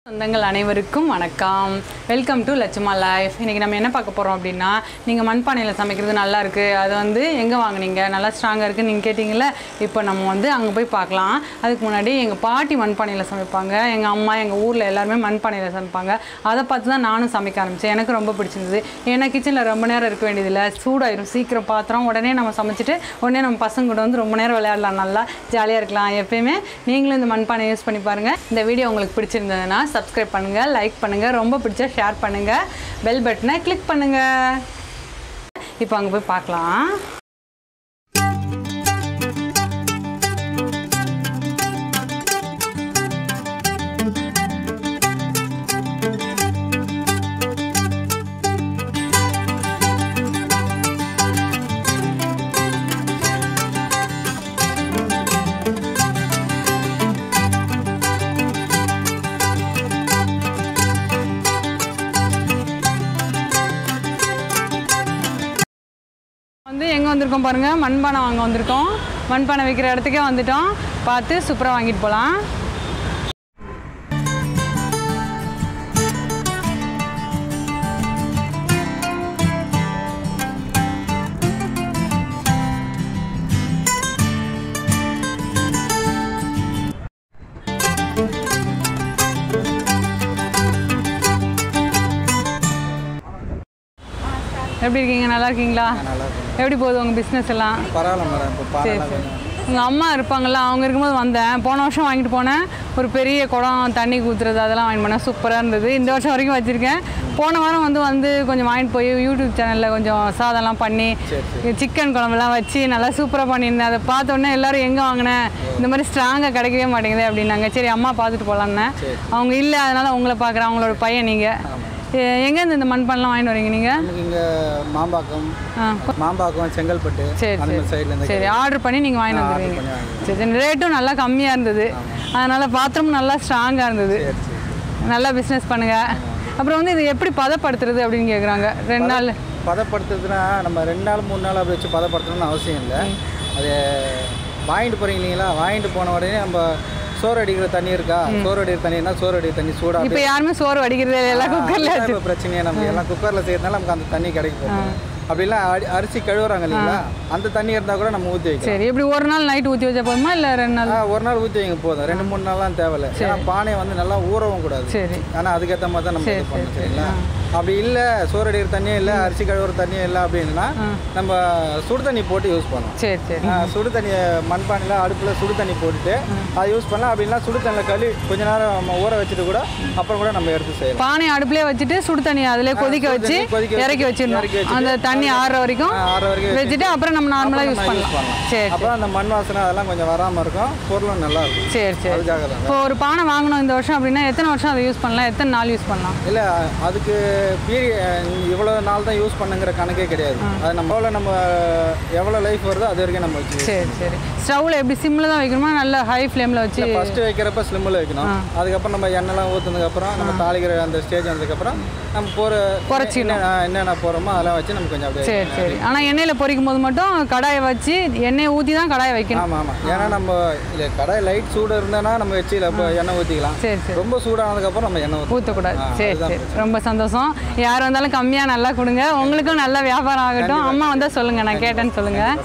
சொந்தங்கள் அனைவருக்கும் வணக்கம் வெல்கம் டு லட்சுமா லைஃப் இன்றைக்கி நம்ம என்ன பார்க்க போகிறோம் அப்படின்னா நீங்கள் மண்பானையில் சமைக்கிறது நல்லா இருக்குது அது வந்து எங்கே வாங்குனீங்க நல்லா ஸ்ட்ராங்காக இருக்குன்னு நீங்கள் கேட்டிங்கல்ல இப்போ நம்ம வந்து அங்கே போய் பார்க்கலாம் அதுக்கு முன்னாடி எங்கள் பாட்டி மண்பானையில் சமைப்பாங்க எங்கள் அம்மா எங்கள் ஊரில் எல்லாருமே மண்பானையில் சமைப்பாங்க அதை பார்த்து தான் நானும் சமைக்க ஆரம்பித்தேன் எனக்கு ரொம்ப பிடிச்சிருந்தது ஏன்னா கிச்சனில் ரொம்ப நேரம் இருக்க வேண்டியதில்லை சூடாயிரும் சீக்கிரம் பாத்திரம் உடனே நம்ம சமைச்சிட்டு உடனே நம்ம பசங்க கூட வந்து ரொம்ப நேரம் விளையாடலாம் நல்லா ஜாலியாக இருக்கலாம் எப்பயுமே நீங்களும் இந்த மண்பானை யூஸ் பண்ணி பாருங்கள் இந்த வீடியோ உங்களுக்கு பிடிச்சிருந்ததுன்னா சப்ஸ்கிரைப் பண்ணுங்கள் லைக் பண்ணுங்கள் ரொம்ப பிடிச்சா ஷேர் பண்ணுங்கள் பெல் பட்டனை கிளிக் பண்ணுங்கள் இப்போ அங்கே போய் பார்க்கலாம் வந்து எங்கே வந்திருக்கோம் பாருங்கள் மண்பானை வாங்க வந்திருக்கோம் மண்பானை விற்கிற இடத்துக்கே வந்துட்டோம் பார்த்து சூப்பராக வாங்கிட்டு போகலாம் எப்படி இருக்கீங்க நல்லா இருக்கீங்களா நல்லா இருக்கும் எப்படி போகுது உங்கள் பிஸ்னஸ் எல்லாம் பரவாயில்ல மேடம் இப்போ சரி பாறைலாம் சரி கொஞ்சம் எங்கள் அம்மா இருப்பாங்கள்ல அவங்க இருக்கும்போது வந்தேன் போன வருஷம் வாங்கிட்டு போனேன் ஒரு பெரிய குடம் தண்ணி ஊற்றுறது அதெல்லாம் வாங்கிட்டு போனேன் சூப்பராக இருந்தது இந்த வருஷம் வரைக்கும் வச்சுருக்கேன் போன வாரம் வந்து வந்து கொஞ்சம் வாங்கிட்டு போய் யூடியூப் சேனலில் கொஞ்சம் சாதம்லாம் பண்ணி சரி, சிக்கன் குழம்புலாம் வச்சு நல்லா சூப்பராக பண்ணியிருந்தேன் அதை பார்த்த உடனே எல்லாரும் எங்கே வாங்கினேன் இந்த மாதிரி ஸ்ட்ராங்காக கிடைக்கவே மாட்டேங்குது அப்படின்னாங்க சரி அம்மா பார்த்துட்டு போகலான்னு சரி. அவங்க இல்லை அதனால் உங்களை பார்க்குறேன் அவங்களோட பையன் நீங்கள் எங்கேருந்து இந்த மண்பானைலாம் வாங்கிட்டு வரீங்க நீங்கள் நமக்கு இங்கே மாம்பாக்கம் ஆ மாம்பாக்கம் செங்கல்பட்டு சரி, அந்த மாதிரி சைடில் இருந்து சரி ஆர்டர் பண்ணி நீங்கள் வாங்கிட்டு ஆ, order வந்துருவீங்க பண்ணி வாங்கிட்டு சரி சரி ரேட்டும் நல்லா கம்மியாக இருந்தது அதனால் பாத்திரமும் நல்லா ஸ்ட்ராங்காக இருந்தது சரி சரி நல்லா பிஸ்னஸ் பண்ணுங்க அப்புறம் வந்து இது எப்படி பதப்படுத்துறது அப்படின்னு கேட்குறாங்க ரெண்டு நாள் பதப்படுத்துறதுனா நம்ம ரெண்டு நாள் மூணு நாள் அப்படி வச்சு பதப்படுத்தணும்னு அவசியம் இல்லை அது வாங்கிட்டு போகிறீங்க இல்லைங்களா வாங்கிட்டு போன உடனே நம்ம சோறு அடிக்கிற தண்ணி இருக்கா சோறு அடிக்கிற தண்ணினா சோறு அடிக்கிற தண்ணி சூடாக இப்போ யாருமே சோறு வடிக்கிறது இல்லை, எல்லாம் குக்கரில் வச்சு இப்போ பிரச்சனையே நம்ம எல்லாம் குக்கரில் செய்யறதுனால நமக்கு அந்த தண்ணி கிடைக்க போகுது அப்படிலாம் அரி- அரிசி கழுவுறாங்க இல்லைங்களா அந்த தண்ணி இருந்தால் கூட நம்ம ஊற்றி வைக்கலாம் சரி இப்படி ஒரு நாள் நைட் ஊற்றி வச்சா போதுமா இல்லை ரெண்டு நாள் ஆ, ஒரு நாள் ஊற்றி வைங்க போதும் ரெண்டு மூணு நாள்லாம் தேவையில்ல ஏன்னா பானையை வந்து நல்லா ஊறவும் கூடாது சரி ஆனால் அதுக்கேற்ற மாதிரி தான் நம்ம இது பண்ணணும் சரிங்களா அப்படி இல்லை சோறு அடிக்கிற தண்ணியும் இல்லை அரிசி கழுவுற தண்ணியும் இல்லை அப்படின்னா நம்ம சுடு தண்ணி போட்டு யூஸ் பண்ணலாம் சரி சரி ஆ, சுடு தண்ணியை மண்பானையில் அடுப்பில் சுடு தண்ணி போட்டுட்டு அதை யூஸ் பண்ணலாம் அப்படின்னா சுடு தண்ணியில் கழுவி கொஞ்ச நேரம் நம்ம ஊற வச்சுட்டு கூட அப்புறம் கூட நம்ம எடுத்து செய்யலாம் பானை அடுப்புலேயே வச்சுட்டு சுடு தண்ணி அதிலே கொதிக்க சுடு வச்சு தண்ணி கொதிக்க வச்சு- இறக்கி இறக்கி வச்சிடணும் வச்சுட்டு அந்த தண்ணி ஆறுற வரைக்கும் ஆ, ஆறு வரைக்கும் வச்சுட்டு அப்புறம் நம்ம நார்மலாக யூஸ் நம்ம யூஸ் பண்ணலாம் பண்ணலாம் சரி அப்போ அந்த மண் வாசனை அதெல்லாம் கொஞ்சம் வராமல் இருக்கும் பொருளும் நல்லா இருக்கும் சரி சரி அதுக்காக தான் இப்போ ஒரு பானை வாங்கணும் இந்த வருஷம் அப்படின்னா எத்தனை வருஷம் அதை யூஸ் பண்ணலாம் எத்தனை நாள் யூஸ் பண்ணலாம் இல்லை அதுக்கு பீரியட் இவ்வளோ நாள் தான் யூஸ் பண்ணுங்கிற கணக்கே கிடையாது அது நம்ம எவ்வளோ நம்ம எவ்வளோ லைஃப் வருதோ அது வரைக்கும் நம்ம வச்சு சரி சரி ஸ்டவ்வில் எப்படி சிம்மில் தான் வைக்கணுமா நல்ல ஹை ஃப்ளேமில் வச்சு ஃபஸ்ட்டு வைக்கிறப்ப ஸ்லிம்மில் வைக்கணும் அதுக்கப்புறம் நம்ம எண்ணெய்லாம் ஊற்றுனதுக்கப்புறம் நம்ம தாளிக்கிற அந்த ஸ்டேஜ் வந்ததுக்கப்புறம் நம்ம போகிற குறைச்சிக்கணும். என்னென்ன என்னென்ன போகிறோமோ அதெல்லாம் வச்சு நம்ம கொஞ்சம் அப்படியே சரி சரி ஆனால் எண்ணெயில் பொரிக்கும் போது மட்டும் கடாயை வச்சு எண்ணெயை ஊற்றி தான் கடாயை வைக்கணும் ஆமாம் ஆமாம் ஏன்னா நம்ம இல்லை கடை லைட் சூடு இருந்தேன்னா நம்ம வச்சு இல்லை இப்போ எண்ணெய் ஊற்றிக்கலாம் சரி சரி ரொம்ப சூடானதுக்கப்புறம் நம்ம எண்ணெய் ஊற்றணும் ஊற்றக்கூடாது ஆ, சரி அதுதான் சரி ரொம்ப சந்தோஷம் யார் வந்தாலும் கம்மியாக நல்லா கொடுங்க உங்களுக்கும் நல்ல வியாபாரம் ஆகட்டும் அம்மா வந்தால் சொல்லுங்கள் நான் கேட்டேன்னு சொல்லுங்கள்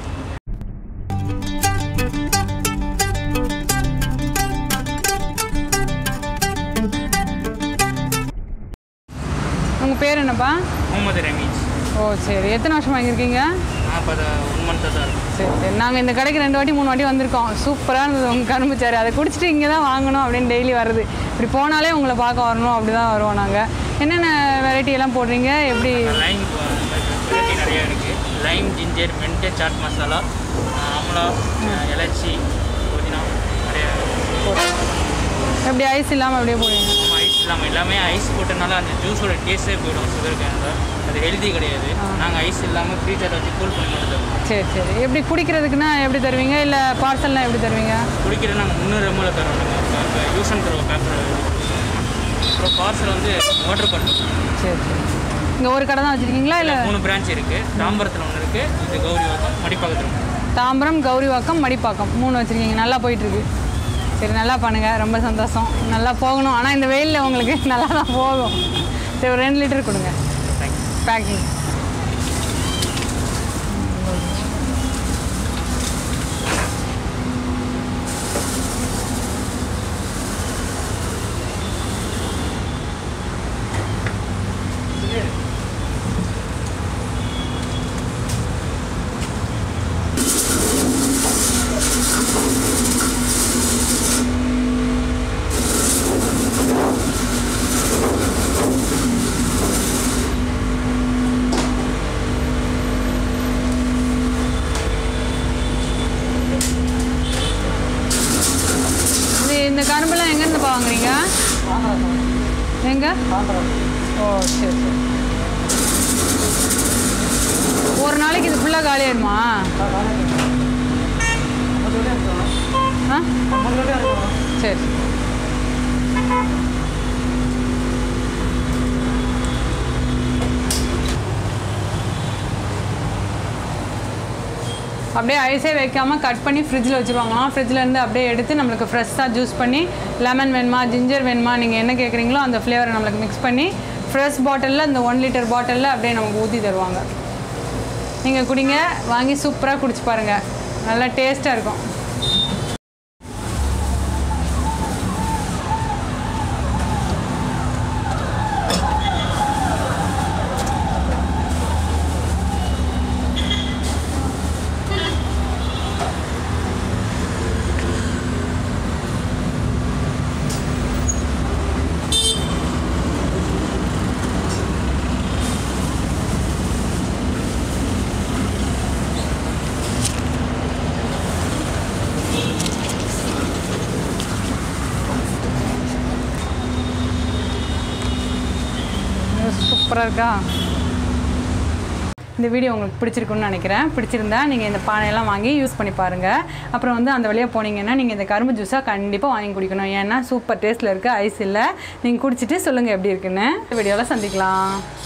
உங்கள் பேர் என்னப்பா முகமது ரமீஸ் ஓ சரி எத்தனை வருஷம் வாங்கியிருக்கீங்க நான் இப்போ ஒன் மந்த்தாக தான் இருக்கும் சரி சரி நாங்கள் இந்த கடைக்கு ரெண்டு வாட்டி மூணு வாட்டி வந்திருக்கோம் சூப்பராக இருந்தது உங்கள் கரும்புச்சாறு அதை குடிச்சிட்டு இங்கே தான் வாங்கணும் அப்படின்னு டெய்லி வருது இப்படி போனாலே உங்களை பார்க்க வரணும் அப்படி தான் வருவோம் நாங்கள் என்னென்ன வெரைட்டி எல்லாம் போடுறீங்க எப்படி லைம் வெரைட்டி நிறையா இருக்குது lime ginger mint chaat masala அமலா இலச்சி புதினா நிறையா எப்படி ஐஸ் இல்லாமல் அப்படியே போடுவீங்க ஐஸ் இல்லாமல் எல்லாமே ஐஸ் போட்டனால அந்த ஜூஸோட டேஸ்ட்டே போயிடும் சுகர் கேனில் அது ஹெல்தி கிடையாது நாங்கள் ஐஸ் இல்லாமல் ஃப்ரீசர் வச்சு கூல் பண்ணி மட்டும் தருவோம் சரி சரி எப்படி குடிக்கிறதுக்குன்னா எப்படி தருவீங்க இல்லை பார்சல்லாம் எப்படி தருவீங்க குடிக்கிற நாங்கள் முந்நூறு எம்எல் தரோம் இப்போ யூஸ் அண்ட் த்ரோ பேப்பர் அப்புறம் பார்சல் வந்து வாட்டர் பாட்டில் சரி சரி இங்கே ஒரு கடை தான் வச்சுருக்கீங்களா இல்லை மூணு பிரான்ச் இருக்குது தாம்பரத்தில் ஒன்று இருக்குது இது கௌரி வாக்கம் மடிப்பாக்கத்தில் ஒன்று தாம்பரம் கௌரிவாக்கம் மடிப்பாக்கம் மூணு வச்சுருக்கீங்க நல்லா போயிட்டுருக்கு சரி நல்லா பண்ணுங்கள் ரொம்ப சந்தோஷம் நல்லா போகணும் ஆனால் இந்த வெயிலில் உங்களுக்கு நல்லா தான் போகும் சரி ஒரு ரெண்டு லிட்டர் கொடுங்க தேங்க்ஸ் பேக்கிங் இது இந்த கரும்புலாம் எங்கேருந்து வாங்குறீங்க எங்க ஓ சரி சரி ஒரு நாளைக்கு இது ஃபுல்லாக காலி ஆயிடுமா ஆ சரி அப்படியே ஐஸே வைக்காமல் கட் பண்ணி ஃப்ரிட்ஜில் வச்சுருவாங்களாம் ஃப்ரிட்ஜில் இருந்து அப்படியே எடுத்து நம்மளுக்கு ஃப்ரெஷ்ஷாக ஜூஸ் பண்ணி லெமன் வேணுமா ஜிஞ்சர் வேணுமா நீங்கள் என்ன கேட்குறீங்களோ அந்த ஃப்ளேவரை நம்மளுக்கு மிக்ஸ் பண்ணி ஃப்ரெஷ் பாட்டிலில் இந்த ஒன் லிட்டர் பாட்டிலில் அப்படியே நமக்கு ஊற்றி தருவாங்க நீங்கள் குடிங்க வாங்கி சூப்பராக குடிச்சு பாருங்கள் நல்லா டேஸ்ட்டாக இருக்கும் சூப்பராக இருக்கா இந்த வீடியோ உங்களுக்கு பிடிச்சிருக்குன்னு நினைக்கிறேன் பிடிச்சிருந்தா நீங்கள் இந்த பானையெல்லாம் வாங்கி யூஸ் பண்ணி பாருங்கள் அப்புறம் வந்து அந்த வழியாக போனீங்கன்னா நீங்கள் இந்த கரும்பு ஜூஸாக கண்டிப்பாக வாங்கி குடிக்கணும் ஏன்னா சூப்பர் டேஸ்ட்டில் இருக்குது ஐஸ் இல்லை நீங்கள் குடிச்சிட்டு சொல்லுங்கள் எப்படி இருக்குன்னு இந்த வீடியோவில் சந்திக்கலாம்